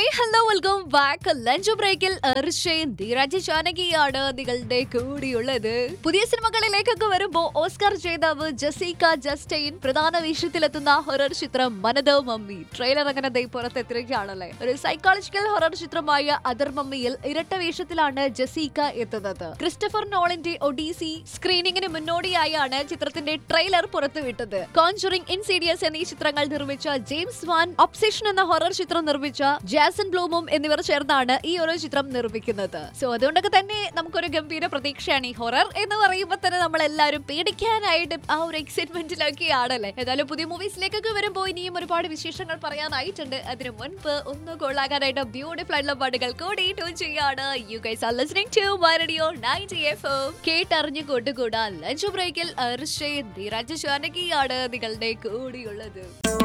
hello welcome back lunch ബ്രേക്കിൽ അർഷയും ധീരാജ് ജാനകിയാണ് നിങ്ങളുടെ കൂടിയുള്ളത് പുതിയ സിനിമകളിലേക്കൊക്കെ വരുമ്പോ ഓസ്കാർ ജേതാവ് ജസീക ജസ്റ്റൈൻ പ്രധാന വേഷത്തിലെത്തുന്ന ഹൊറർ ചിത്രം മനതോ മമ്മി ട്രെയിലർ അങ്ങനെ ദേ പുറത്തെത്തിരിക്കുകയാണല്ലേ ഒരു സൈക്കോളജിക്കൽ ഹൊറർ ചിത്രമായ അതർ മമ്മിയിൽ ഇരട്ട വേഷത്തിലാണ് ജസീക എത്തുന്നത് ക്രിസ്റ്റഫർ നോളിന്റെ ഒഡീസി സ്ക്രീനിങ്ങിന് മുന്നോടിയായാണ് ചിത്രത്തിന്റെ ട്രെയിലർ പുറത്തുവിട്ടത് കോൺജുറിംഗ് ഇൻസീഡിയസ് എന്നീ ചിത്രങ്ങൾ നിർമ്മിച്ച ജെയിംസ് വാൻ ഒബ്സെഷൻ എന്ന ഹൊറർ ചിത്രം നിർമ്മിച്ച ജാസൻ ബ്ലൂമും എന്നിവർ ചേർന്നാണ് ഈ ഒരു ചിത്രം നിർമ്മിക്കുന്നത് സോ അതുകൊണ്ടൊക്കെ തന്നെ നമുക്കൊരു ഗംഭീര പ്രതീക്ഷയാണ് ഈ ഹൊറർ എന്ന് പറയുമ്പോൾ തന്നെ നമ്മൾ എല്ലാവരും പേടിക്കാനായിട്ട് ആ ഒരു എക്സൈറ്റ്മെന്റിലൊക്കെയാണല്ലേ ഏതായാലും പുതിയ മൂവീസിലേക്കൊക്കെ വരുമ്പോൾ ഇനിയും ഒരുപാട് വിശേഷങ്ങൾ പറയാനായിട്ടുണ്ട് അതിനു മുൻപ് ഒന്ന് കൊള്ളാകാനായിട്ട് ബ്യൂട്ടിഫുൾ ആയിട്ടുള്ള പാട്ടുകൾ കൂടി ട്യൂൺ ചെയ്യാണ് you guys are listening to my radio 90 FM കേട്ടറിഞ്ഞു കൊണ്ടുകൂടാൻ ലഞ്ച് ബ്രേക്കിൽ അർഷയും ധീരാജ് ജാനകിയാണ് നിങ്ങളുടെ കൂടിയുള്ളത്